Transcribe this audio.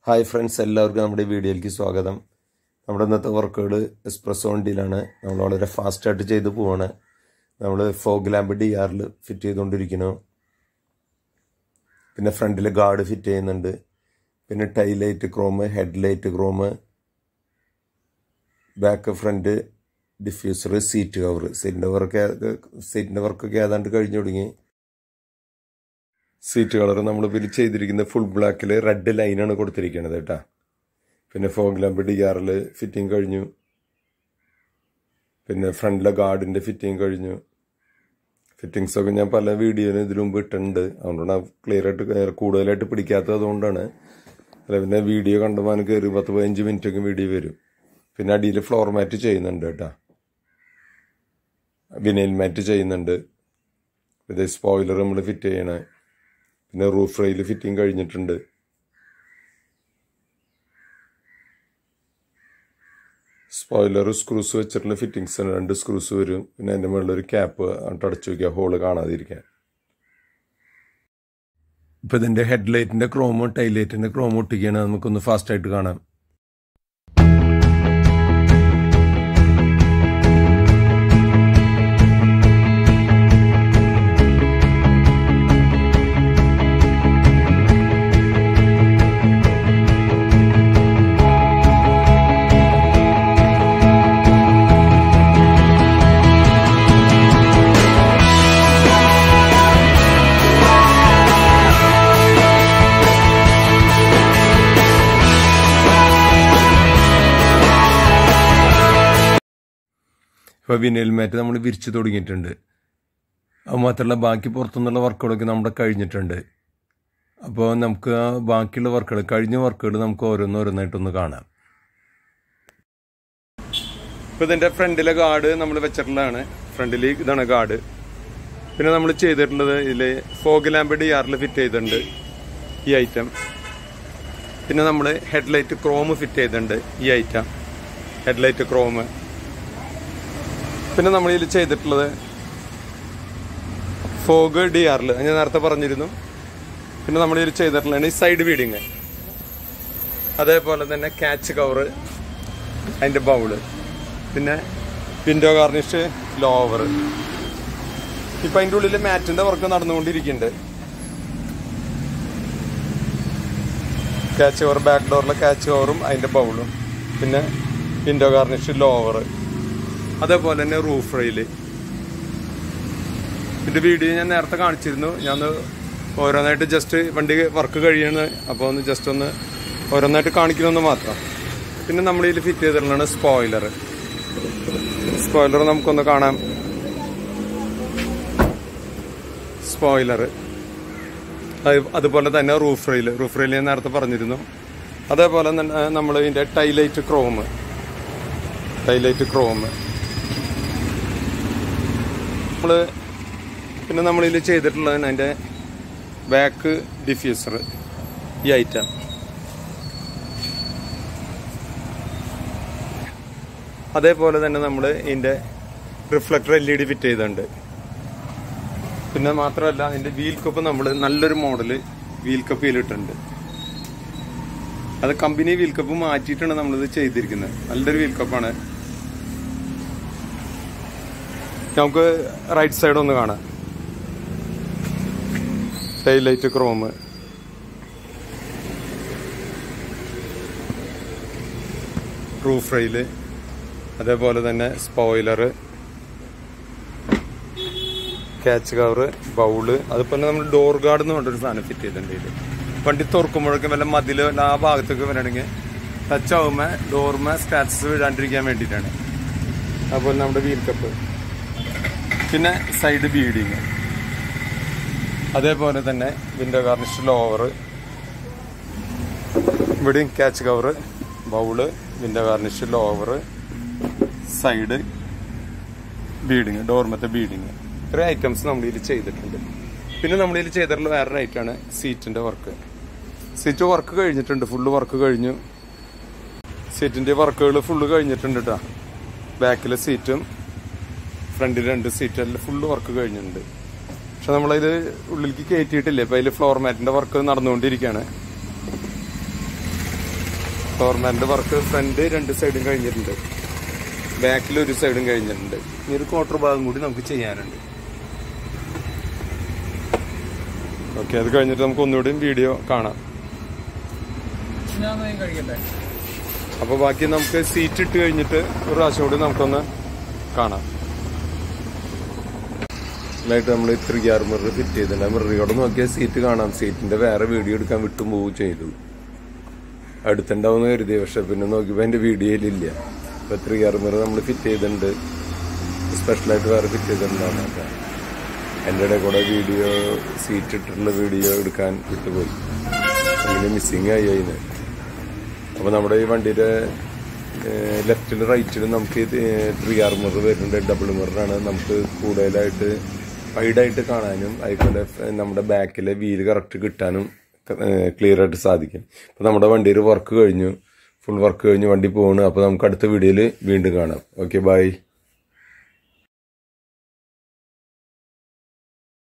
hi friends എല്ലാവർക്കും നമ്മുടെ ഈ വീഡിയോയിലേക്ക് സ്വാഗതം നമ്മുടെ ഇന്നത്തെ വർക്കുകൾ എക്സ്പ്രസ് വണ്ടിയിലാണ് നമ്മൾ വളരെ ഫാസ്റ്റായിട്ട് ചെയ്ത് പോവാണ് നമ്മൾ ഫോഗ് ലാമ്പ് ഡി ആറിൽ ഫിറ്റ് ചെയ്തുകൊണ്ടിരിക്കുന്നു പിന്നെ ഫ്രണ്ടിൽ ഗാർഡ് ഫിറ്റ് ചെയ്യുന്നുണ്ട് പിന്നെ tail light chrome head light chrome back front diffuser seat cover സീറ്റിൻ്റെ വർക്ക് സീറ്റിൻ്റെ വർക്കൊക്കെ ഏതാണ്ട് കഴിഞ്ഞു തുടങ്ങി സീറ്റ് കളർ നമ്മൾ ഇതിൽ ചെയ്തിരിക്കുന്നത് ഫുൾ ബ്ലാക്കിൽ റെഡ് ലൈനാണ് കൊടുത്തിരിക്കുന്നത് കേട്ടാ പിന്നെ ഫോഗ് ലാമ്പ് ഡി ആറിൽ ഫിറ്റിംഗ് കഴിഞ്ഞു പിന്നെ ഫ്രണ്ടിലെ ഗാർഡിൻ്റെ ഫിറ്റിംഗ് കഴിഞ്ഞു ഫിറ്റിങ്സ് ഒക്കെ ഞാൻ പല വീഡിയോയിലും ഇതിനു മുമ്പ് ഇട്ടിട്ടുണ്ട് അതുകൊണ്ടാണ് ക്ലിയർ ആയിട്ട് കൂടുതലായിട്ട് പിടിക്കാത്തത് അതുകൊണ്ടാണ് അല്ല പിന്നെ വീഡിയോ കണ്ടുമ്പോൾ കയറി പത്ത് പതിനഞ്ച് മിനിറ്റ് ഒക്കെ വീഡിയോ വരും പിന്നെ അടിയിൽ ഫ്ലോർ മാറ്റ് ചെയ്യുന്നുണ്ട് കേട്ടാ വിനൈൽ മാറ്റ് ചെയ്യുന്നുണ്ട് ഇത് സ്പോയിലർ നമ്മൾ ഫിറ്റ് ചെയ്യണേ പിന്നെ റൂഫ് റെയിൽ ഫിറ്റിംഗ് കഴിഞ്ഞിട്ടുണ്ട് സ്പോയിലർ സ്ക്രൂസ് വെച്ചിട്ടുള്ള ഫിറ്റിങ്സ് ആണ് രണ്ട് സ്ക്രൂസ് വരും പിന്നെ അതിൻ്റെ മുകളിൽ ഒരു ക്യാപ്പ് അങ്ങോട്ട് അടച്ചു വയ്ക്കുക ഹോള് കാണാതിരിക്കാൻ ഇപ്പം ഇതിൻ്റെ ഹെഡ് ലൈറ്റിൻ്റെ ക്രോമും ടൈലൈറ്റിൻ്റെ ക്രോമും ഒട്ടിക്കുകയാണ് നമുക്കൊന്ന് ഫാസ്റ്റായിട്ട് കാണാം ഇപ്പോൾ വിനൽ മാറ്റ് നമ്മൾ വിരിച്ചു തുടങ്ങിയിട്ടുണ്ട് അത് മാത്രമല്ല ബാക്കി പുറത്തുനിന്നുള്ള വർക്കുകളൊക്കെ നമ്മുടെ കഴിഞ്ഞിട്ടുണ്ട് അപ്പോൾ നമുക്ക് ആ ബാക്കിയുള്ള വർക്കുകൾ കഴിഞ്ഞ വർക്കുകൾ നമുക്ക് ഓരോന്നോരോന്നായിട്ടൊന്ന് കാണാം ഇപ്പോൾ ഇതിൻ്റെ ഫ്രണ്ടിലെ ഗാർഡ് നമ്മൾ വെച്ചിട്ടുള്ളതാണ് ഫ്രണ്ടിൽ ഇതാണ് ഗാർഡ് പിന്നെ നമ്മൾ ചെയ്തിട്ടുള്ളത് ഇതിൽ ഫോഗ് ലാമ്പ് ഡി ആറിൽ ഫിറ്റ് ചെയ്തിട്ടുണ്ട് ഈ ഐറ്റം പിന്നെ നമ്മൾ ഹെഡ്ലൈറ്റ് ക്രോം ഫിറ്റ് ചെയ്തിട്ടുണ്ട് ഈ ഐറ്റം ഹെഡ്ലൈറ്റ് ക്രോം പിന്നെ നമ്മൾ ഇതിൽ ചെയ്തിട്ടുള്ളത് ഫോഗ് ഡി ആറിൽ ഞാൻ നേരത്തെ പറഞ്ഞിരുന്നു പിന്നെ നമ്മൾ ഇതിൽ ചെയ്തിട്ടുള്ളതാണ് ഈ സൈഡ് ബീഡിങ് അതേപോലെ തന്നെ ക്യാച്ച് കവർ അതിൻ്റെ ബൗള് പിന്നെ വിൻഡോ ഗാർണിഷ് ലോവർ ഇപ്പം അതിൻ്റെ ഉള്ളിൽ മാറ്റിൻ്റെ വർക്ക് നടന്നുകൊണ്ടിരിക്കുന്നുണ്ട് ക്യാച്ച് കവർ ബാക്ക് ഡോറിലെ ക്യാച്ച് കവറും അതിൻ്റെ ബൗളും പിന്നെ വിൻഡോ ഗാർണിഷ് ലോവർ അതേപോലെ തന്നെ റൂഫ് റെയില് ഇതിന്റെ വീഡിയോ ഞാൻ നേരത്തെ കാണിച്ചിരുന്നു ഞാൻ ഓരോന്നായിട്ട് ജസ്റ്റ് വണ്ടി വർക്ക് കഴിയാണ് അപ്പോൾ ഒന്ന് ജസ്റ്റ് ഒന്ന് ഓരോന്നായിട്ട് കാണിക്കണമെന്ന് മാത്രം പിന്നെ നമ്മൾ ഇതിൽ ഫിറ്റ് ചെയ്തിട്ടുള്ളതാണ് സ്പോയിലർ സ്പോയിലർ നമുക്കൊന്ന് കാണാം സ്പോയിലർ അതുപോലെ തന്നെ റൂഫ് റെയിൽ റൂഫ് റെയിൽ ഞാൻ നേരത്തെ പറഞ്ഞിരുന്നു അതേപോലെ തന്നെ നമ്മൾ ഇതിൻ്റെ ടൈലൈറ്റ് ക്രോം ടൈലൈറ്റ് ക്രോം നമ്മൾ പിന്നെ നമ്മളിതിൽ ചെയ്തിട്ടുള്ളതാണ് അതിൻ്റെ ബാക്ക് ഡിഫ്യൂസർ ഈ ഐറ്റം അതേപോലെ തന്നെ നമ്മൾ ഇതിൻ്റെ reflector L E D fit ചെയ്തിട്ടുണ്ട് പിന്നെ മാത്രമല്ല അതിൻ്റെ വീൽ കപ്പ് നമ്മൾ നല്ലൊരു മോഡല് വീൽ കപ്പ് ഇതിലിട്ടുണ്ട് അത് കമ്പനി വീൽ കപ്പ് മാറ്റിയിട്ടാണ് നമ്മളിത് ചെയ്തിരിക്കുന്നത് നല്ലൊരു വീൽ കപ്പാണ് നമുക്ക് റൈറ്റ് സൈഡ് ഒന്ന് കാണാം ടൈലൈറ്റ് ക്രോം റൂഫ് റെയില് അതേപോലെ തന്നെ സ്പോയിലർ ക്യാച്ച് കവർ ബൗള് അതുപോലെ നമ്മൾ ഡോർ ഗാർഡ് എന്ന് പറഞ്ഞൊരു സാധനം ഫിറ്റ് ചെയ്തിട്ടുണ്ട് ഇതിൽ വണ്ടി തുറക്കുമ്പോഴൊക്കെ വല്ല മതിൽ ആ ഭാഗത്തൊക്കെ വരണമെങ്കിൽ ടച്ച് ആവുമ്പോൾ ഡോർമ സ്ക്രാച്ചസ് വീഴാണ്ടിരിക്കാൻ വേണ്ടിയിട്ടാണ് അതുപോലെ നമ്മുടെ വീൽ കപ്പ് പിന്നെ സൈഡ് ബീഡിങ് അതേപോലെ തന്നെ വിൻഡോ ഗാർണിഷ് ലോവർ ഇവിടെയും catch cover bowl window garnish lower side beading ഡോർമത്തെ ബീഡിങ് ഇത്രയും ഐറ്റംസ് നമ്മൾ ഇതിൽ ചെയ്തിട്ടുണ്ട് പിന്നെ നമ്മൾ ഇതിൽ ചെയ്തിട്ടുള്ള വേറൊരു ഐറ്റമാണ് സീറ്റിന്റെ വർക്ക് സീറ്റ് വർക്ക് കഴിഞ്ഞിട്ടുണ്ട് ഫുള്ള് വർക്ക് കഴിഞ്ഞു സീറ്റിന്റെ വർക്കുകൾ ഫുള്ള് കഴിഞ്ഞിട്ടുണ്ട് കേട്ടോ ബാക്കിലെ സീറ്റും ഫ്രണ്ടിൽ രണ്ട് സീറ്റ് എല്ലാം ഫുള്ള് വർക്ക് കഴിഞ്ഞിട്ടുണ്ട് പക്ഷെ നമ്മളിത് ഉള്ളിലേക്ക് കയറ്റിയിട്ടില്ല ഇപ്പൊ അതിൽ ഫ്ലോർ മാറ്റിന്റെ വർക്ക് നടന്നുകൊണ്ടിരിക്കുകയാണ് ഡോർമാൻ്റെ വർക്ക് ഫ്രണ്ട് രണ്ട് സൈഡും കഴിഞ്ഞിട്ടുണ്ട് ബാക്കിൽ ഒരു സൈഡും കഴിഞ്ഞിട്ടുണ്ട് ഇനി ഒരു ക്വാർട്ടർ ഭാഗം കൂടി നമുക്ക് ചെയ്യാനുണ്ട് ഓക്കെ അത് കഴിഞ്ഞിട്ട് നമുക്ക് ഒന്നുകൂടി വീഡിയോ കാണാം ഞാൻ കഴിക്കട്ടെ അപ്പോൾ ബാക്കി നമുക്ക് സീറ്റ് ഇട്ട് കഴിഞ്ഞിട്ട് ഒരു പ്രാവശ്യം കൂടി നമുക്കൊന്ന് കാണാം ായിട്ട് നമ്മൾ ഇത്ര ഗ്യാർ മിറർ ഫിറ്റ് ചെയ്തിട്ടുണ്ട് മിററിയോടെ നോക്കിയാൽ സീറ്റ് കാണാം സീറ്റിന്റെ വേറെ വീഡിയോ എടുക്കാൻ വിട്ടും പോവുകയും ചെയ്തു അടുത്തുണ്ടാവുമെന്ന് കരുതി പക്ഷെ പിന്നെ നോക്കിയപ്പോൾ എൻ്റെ വീഡിയോയിലില്ല അപ്പോൾ ഇത്ര ഗ്യാർ മിറർ നമ്മൾ ഫിറ്റ് ചെയ്തിട്ടുണ്ട് സ്പെഷ്യലായിട്ട് വേറെ ഫിറ്റ് ചെയ്തിട്ടുണ്ടാവും അപ്പം എൻ്റെ ഇടയിൽ കൂടെ വീഡിയോ സീറ്റ് ഇട്ടിട്ടുള്ള വീഡിയോ എടുക്കാൻ വിട്ടുപോയി അങ്ങനെ മിസ്സിങ് ആയി അതിന് അപ്പോൾ നമ്മുടെ ഈ വണ്ടിയുടെ ലെഫ്റ്റിലും റൈറ്റിലും നമുക്ക് ത്രീ ആർ മിറർ വരുന്നുണ്ട് ഡബിൾ മിററാണ് നമുക്ക് കൂടുതലായിട്ട് വൈഡായിട്ട് കാണാനും അതുപോലെ നമ്മുടെ ബാക്കിലെ വീല് കറക്റ്റ് കിട്ടാനും ക്ലിയർ ആയിട്ട് സാധിക്കും അപ്പോൾ നമ്മുടെ വണ്ടിയിൽ വർക്ക് കഴിഞ്ഞു ഫുൾ വർക്ക് കഴിഞ്ഞ് വണ്ടി പോകണു അപ്പോൾ നമുക്ക് അടുത്ത വീഡിയോയിൽ വീണ്ടും കാണാം ഓക്കെ ബൈ